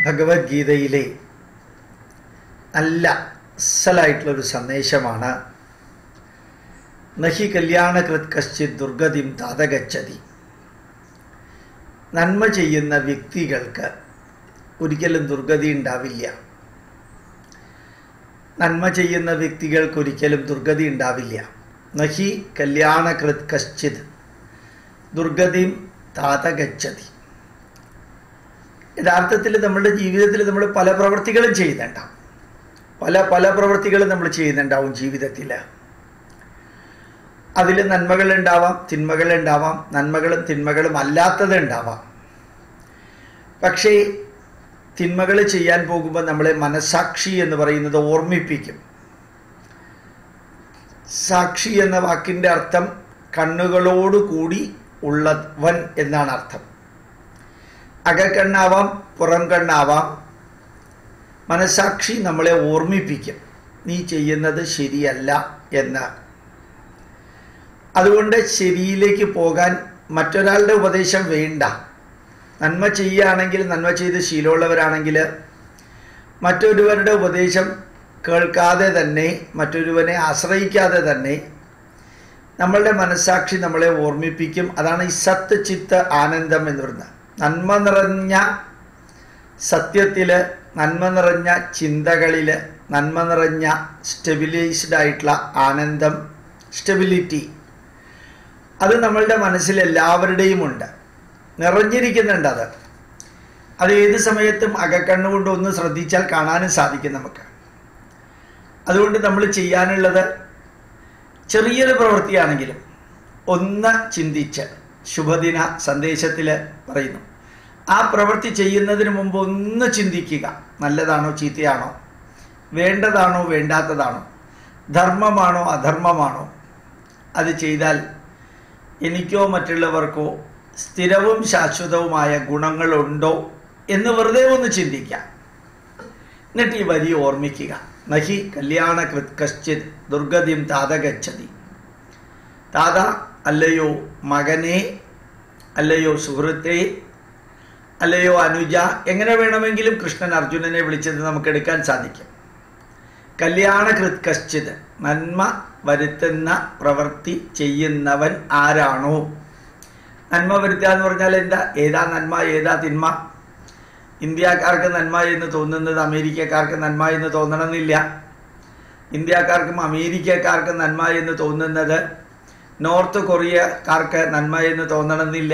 ഭഗവത്ഗീതയിലെ നല്ല അസലായിട്ടുള്ളൊരു സന്ദേശമാണ് നഹി കല്യാണകൃത് കശ്ചിത് ദുർഗതിം താതഗച്ഛതി നന്മ ചെയ്യുന്ന വ്യക്തികൾക്ക് ഒരിക്കലും ദുർഗതി ഉണ്ടാവില്ല നന്മ ചെയ്യുന്ന വ്യക്തികൾക്ക് ഒരിക്കലും ദുർഗതി ഉണ്ടാവില്ല നഹി കല്യാണകൃത് കശ്ചിത് ദുർഗതിം താതഗച്ഛതി യഥാർത്ഥത്തിൽ നമ്മുടെ ജീവിതത്തിൽ നമ്മൾ പല പ്രവൃത്തികളും ചെയ്യുന്നുണ്ടാവും പല പല പ്രവൃത്തികളും നമ്മൾ ചെയ്യുന്നുണ്ടാവും ജീവിതത്തിൽ അതിൽ നന്മകൾ ഉണ്ടാവാം തിന്മകൾ ഉണ്ടാവാം നന്മകളും തിന്മകളും അല്ലാത്തത് ഉണ്ടാവാം പക്ഷേ തിന്മകൾ ചെയ്യാൻ പോകുമ്പോൾ നമ്മളെ മനസാക്ഷി എന്ന് പറയുന്നത് ഓർമ്മിപ്പിക്കും സാക്ഷി എന്ന വാക്കിൻ്റെ അർത്ഥം കണ്ണുകളോടുകൂടി ഉള്ളവൻ എന്നാണ് അർത്ഥം അകക്കണ്ണാവാം പുറം കണ്ണാവാം മനസാക്ഷി നമ്മളെ ഓർമ്മിപ്പിക്കും നീ ചെയ്യുന്നത് ശരിയല്ല എന്ന് അതുകൊണ്ട് ശരിയിലേക്ക് പോകാൻ മറ്റൊരാളുടെ ഉപദേശം വേണ്ട നന്മ ചെയ്യുകയാണെങ്കിൽ നന്മ ചെയ്ത് ശീലമുള്ളവരാണെങ്കിൽ മറ്റൊരുവരുടെ ഉപദേശം കേൾക്കാതെ തന്നെ മറ്റൊരുവനെ ആശ്രയിക്കാതെ തന്നെ നമ്മളുടെ മനസാക്ഷി നമ്മളെ ഓർമ്മിപ്പിക്കും അതാണ് ഈ സത്ത് ചിത്ത് ആനന്ദം എന്ന് പറയുന്നത് നന്മ നിറഞ്ഞ സത്യത്തിൽ നന്മ നിറഞ്ഞ ചിന്തകളിൽ നന്മ നിറഞ്ഞ സ്റ്റെബിലൈസ്ഡ് ആയിട്ടുള്ള ആനന്ദം സ്റ്റെബിലിറ്റി അത് നമ്മളുടെ മനസ്സിൽ എല്ലാവരുടെയും ഉണ്ട് നിറഞ്ഞിരിക്കുന്നുണ്ട് അത് അത് ഏത് സമയത്തും അകക്കണ്ണുകൊണ്ട് ഒന്ന് ശ്രദ്ധിച്ചാൽ കാണാനും സാധിക്കും നമുക്ക് അതുകൊണ്ട് നമ്മൾ ചെയ്യാനുള്ളത് ചെറിയൊരു പ്രവൃത്തിയാണെങ്കിലും ഒന്ന് ചിന്തിച്ച് ശുഭദിന സന്ദേശത്തിൽ പറയുന്നു ആ പ്രവൃത്തി ചെയ്യുന്നതിന് മുമ്പ് ഒന്ന് ചിന്തിക്കുക നല്ലതാണോ ചീത്തയാണോ വേണ്ടതാണോ വേണ്ടാത്തതാണോ ധർമ്മമാണോ അധർമ്മമാണോ അത് ചെയ്താൽ എനിക്കോ മറ്റുള്ളവർക്കോ സ്ഥിരവും ശാശ്വതവുമായ ഗുണങ്ങളുണ്ടോ എന്ന് വെറുതെ ഒന്ന് ചിന്തിക്കാം എന്നിട്ട് ഈ വരി ഓർമ്മിക്കുക നഹി കല്യാണകൃത് കശ്ചിത് ദുർഗതിയും താതഗച്ഛതി താത അല്ലയോ മകനെ അല്ലയോ സുഹൃത്തെ അല്ലയോ അനുജ എങ്ങനെ വേണമെങ്കിലും കൃഷ്ണൻ അർജുനനെ വിളിച്ചത് നമുക്ക് എടുക്കാൻ സാധിക്കും കല്യാണകൃത് കശ്ചിത് നന്മ വരുത്തുന്ന പ്രവൃത്തി ചെയ്യുന്നവൻ ആരാണോ നന്മ വരുത്തുക എന്ന് പറഞ്ഞാൽ എന്താ ഏതാ നന്മ ഏതാ തിന്മ ഇന്ത്യക്കാർക്ക് നന്മ എന്ന് തോന്നുന്നത് അമേരിക്കക്കാർക്ക് നന്മ എന്ന് തോന്നണമെന്നില്ല ഇന്ത്യക്കാർക്കും അമേരിക്കക്കാർക്കും നന്മ എന്ന് തോന്നുന്നത് നോർത്ത് കൊറിയക്കാർക്ക് നന്മ എന്ന് തോന്നണമെന്നില്ല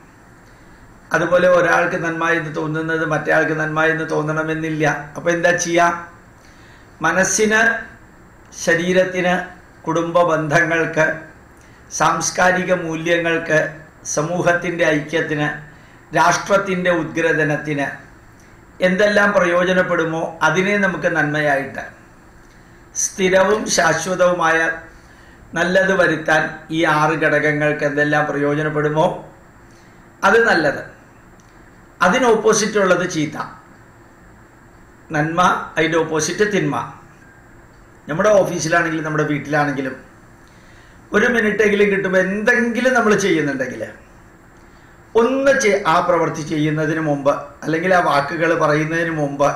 അതുപോലെ ഒരാൾക്ക് നന്മ എന്ന് തോന്നുന്നത് മറ്റേയാൾക്ക് നന്മ എന്ന് തോന്നണമെന്നില്ല അപ്പോൾ എന്താ ചെയ്യുക മനസ്സിന് ശരീരത്തിന് കുടുംബ ബന്ധങ്ങൾക്ക് സാംസ്കാരിക മൂല്യങ്ങൾക്ക് സമൂഹത്തിൻ്റെ ഐക്യത്തിന് രാഷ്ട്രത്തിൻ്റെ ഉദ്ഗ്രഥനത്തിന് എന്തെല്ലാം പ്രയോജനപ്പെടുമോ അതിനെ നമുക്ക് നന്മയായിട്ട് സ്ഥിരവും ശാശ്വതവുമായ നല്ലത് വരുത്താൻ ഈ ആറ് ഘടകങ്ങൾക്ക് എന്തെല്ലാം പ്രയോജനപ്പെടുമോ അത് നല്ലത് അതിന് ഓപ്പോസിറ്റ് ഉള്ളത് ചീത്ത നന്മ അതിൻ്റെ ഓപ്പോസിറ്റ് തിന്മ നമ്മുടെ ഓഫീസിലാണെങ്കിലും നമ്മുടെ വീട്ടിലാണെങ്കിലും ഒരു മിനിറ്റെങ്കിലും കിട്ടുമ്പോൾ എന്തെങ്കിലും നമ്മൾ ചെയ്യുന്നുണ്ടെങ്കിൽ ഒന്ന് ആ പ്രവൃത്തി ചെയ്യുന്നതിന് മുമ്പ് അല്ലെങ്കിൽ ആ വാക്കുകൾ പറയുന്നതിന് മുമ്പ്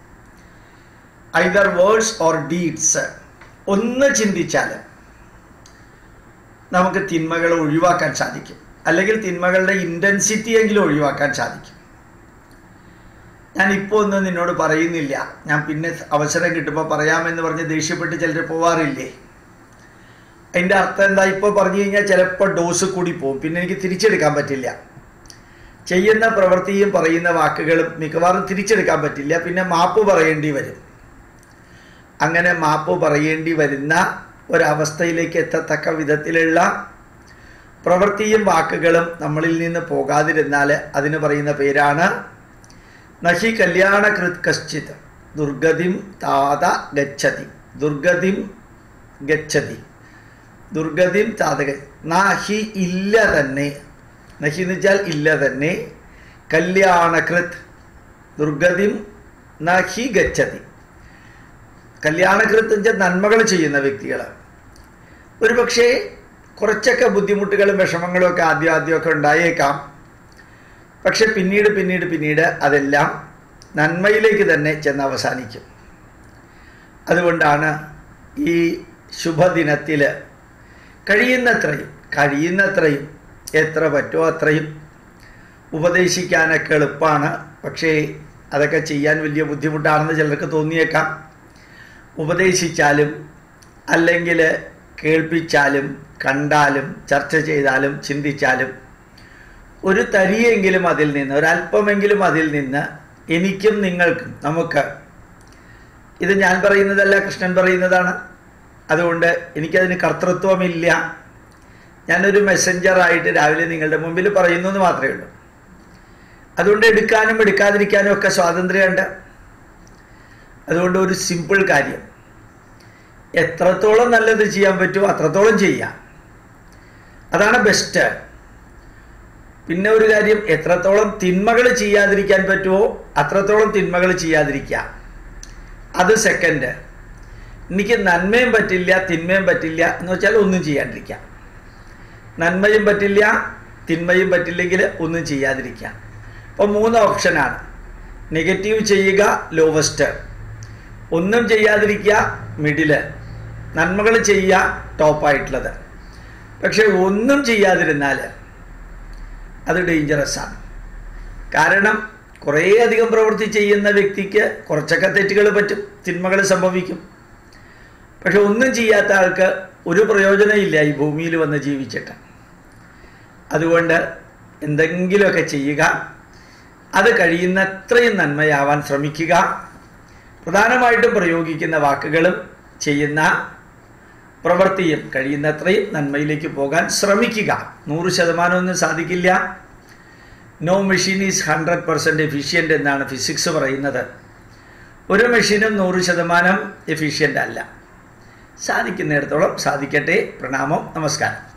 ഐദർ വേർഡ്സ് ഓർ ഡീഡ്സ് ഒന്ന് ചിന്തിച്ചാൽ നമുക്ക് തിന്മകൾ ഒഴിവാക്കാൻ സാധിക്കും അല്ലെങ്കിൽ തിന്മകളുടെ ഇൻറ്റൻസിറ്റി എങ്കിലും ഒഴിവാക്കാൻ സാധിക്കും ഞാൻ ഇപ്പോൾ ഒന്നും നിന്നോട് പറയുന്നില്ല ഞാൻ പിന്നെ അവസരം കിട്ടുമ്പോൾ പറയാമെന്ന് പറഞ്ഞ് ദേഷ്യപ്പെട്ട് ചിലർ പോവാറില്ലേ അതിൻ്റെ അർത്ഥം എന്താ ഇപ്പോൾ പറഞ്ഞു കഴിഞ്ഞാൽ ചിലപ്പോൾ ഡോസ് കൂടി പോകും പിന്നെ എനിക്ക് തിരിച്ചെടുക്കാൻ പറ്റില്ല ചെയ്യുന്ന പ്രവൃത്തിയും പറയുന്ന വാക്കുകളും മിക്കവാറും തിരിച്ചെടുക്കാൻ പറ്റില്ല പിന്നെ മാപ്പ് പറയേണ്ടി വരും അങ്ങനെ മാപ്പ് പറയേണ്ടി വരുന്ന ഒരവസ്ഥയിലേക്ക് എത്തത്തക്ക വിധത്തിലുള്ള പ്രവൃത്തിയും വാക്കുകളും നമ്മളിൽ നിന്ന് പോകാതിരുന്നാൽ അതിന് പറയുന്ന പേരാണ് നഹി കല്യാണകൃത് കശ്ചിത് ദുർഗതിം താത ഗച്ഛതി ദുർഗതിം ഗച്ഛതി ദുർഗതിം താത നഹി ഇല്ല തന്നെ നഹി എന്ന് വെച്ചാൽ ഇല്ല തന്നെ കല്യാണകൃത് ദുർഗതിം നഹി ഗച്ഛതി കല്യാണകൃത്ത് വെച്ചാൽ നന്മകൾ ചെയ്യുന്ന വ്യക്തികൾ ഒരു പക്ഷേ കുറച്ചൊക്കെ ബുദ്ധിമുട്ടുകളും വിഷമങ്ങളും ഒക്കെ ആദ്യം ആദ്യമൊക്കെ ഉണ്ടായേക്കാം പക്ഷെ പിന്നീട് പിന്നീട് പിന്നീട് അതെല്ലാം നന്മയിലേക്ക് തന്നെ ചെന്ന് അവസാനിക്കും അതുകൊണ്ടാണ് ഈ ശുഭദിനത്തിൽ കഴിയുന്നത്രയും കഴിയുന്നത്രയും എത്ര പറ്റുമോ അത്രയും ഉപദേശിക്കാനൊക്കെ എളുപ്പമാണ് പക്ഷേ അതൊക്കെ ചെയ്യാൻ വലിയ ബുദ്ധിമുട്ടാണെന്ന് ചിലർക്ക് തോന്നിയേക്കാം ഉപദേശിച്ചാലും അല്ലെങ്കിൽ കേൾപ്പിച്ചാലും കണ്ടാലും ചർച്ച ചെയ്താലും ചിന്തിച്ചാലും ഒരു തരിയെങ്കിലും അതിൽ നിന്ന് ഒരല്പമെങ്കിലും അതിൽ നിന്ന് എനിക്കും നിങ്ങൾക്കും നമുക്ക് ഇത് ഞാൻ പറയുന്നതല്ല കൃഷ്ണൻ പറയുന്നതാണ് അതുകൊണ്ട് എനിക്കതിന് കർത്തൃത്വമില്ല ഞാനൊരു മെസ്സഞ്ചറായിട്ട് രാവിലെ നിങ്ങളുടെ മുമ്പിൽ പറയുന്നു എന്ന് മാത്രമേ ഉള്ളൂ അതുകൊണ്ട് എടുക്കാനും എടുക്കാതിരിക്കാനും ഒക്കെ സ്വാതന്ത്ര്യമുണ്ട് അതുകൊണ്ട് ഒരു സിമ്പിൾ കാര്യം എത്രത്തോളം നല്ലത് ചെയ്യാൻ പറ്റുമോ അത്രത്തോളം ചെയ്യാം അതാണ് ബെസ്റ്റ് പിന്നെ ഒരു കാര്യം എത്രത്തോളം തിന്മകൾ ചെയ്യാതിരിക്കാൻ പറ്റുമോ അത്രത്തോളം തിന്മകൾ ചെയ്യാതിരിക്കുക അത് സെക്കൻഡ് എനിക്ക് നന്മയും പറ്റില്ല തിന്മയും പറ്റില്ല എന്ന് വെച്ചാൽ ഒന്നും ചെയ്യാണ്ടിരിക്കുക നന്മയും പറ്റില്ല തിന്മയും പറ്റില്ലെങ്കിൽ ഒന്നും ചെയ്യാതിരിക്കുക അപ്പോൾ മൂന്ന് ഓപ്ഷനാണ് നെഗറ്റീവ് ചെയ്യുക ലോവസ്റ്റ് ഒന്നും ചെയ്യാതിരിക്കുക മിഡില് നന്മകൾ ചെയ്യുക ടോപ്പായിട്ടുള്ളത് പക്ഷെ ഒന്നും ചെയ്യാതിരുന്നാൽ അത് ഡേഞ്ചറസ് ആണ് കാരണം കുറേ അധികം പ്രവൃത്തി ചെയ്യുന്ന വ്യക്തിക്ക് കുറച്ചൊക്കെ തെറ്റുകൾ പറ്റും തിന്മകൾ സംഭവിക്കും പക്ഷെ ഒന്നും ചെയ്യാത്ത ആൾക്ക് ഒരു പ്രയോജനമില്ല ഈ ഭൂമിയിൽ വന്ന് ജീവിച്ചിട്ട് അതുകൊണ്ട് എന്തെങ്കിലുമൊക്കെ ചെയ്യുക അത് കഴിയുന്നത്രയും നന്മയാവാൻ ശ്രമിക്കുക പ്രധാനമായിട്ടും പ്രയോഗിക്കുന്ന വാക്കുകളും ചെയ്യുന്ന പ്രവൃത്തിയും കഴിയുന്നത്രയും നന്മയിലേക്ക് പോകാൻ ശ്രമിക്കുക നൂറ് ശതമാനമൊന്നും സാധിക്കില്ല no machine is hundred percent efficient എന്നാണ് ഫിസിക്സ് പറയുന്നത് ഒരു മെഷീനും നൂറ് ശതമാനം എഫിഷ്യൻ്റ് അല്ല സാധിക്കുന്നിടത്തോളം സാധിക്കട്ടെ പ്രണാമം നമസ്കാരം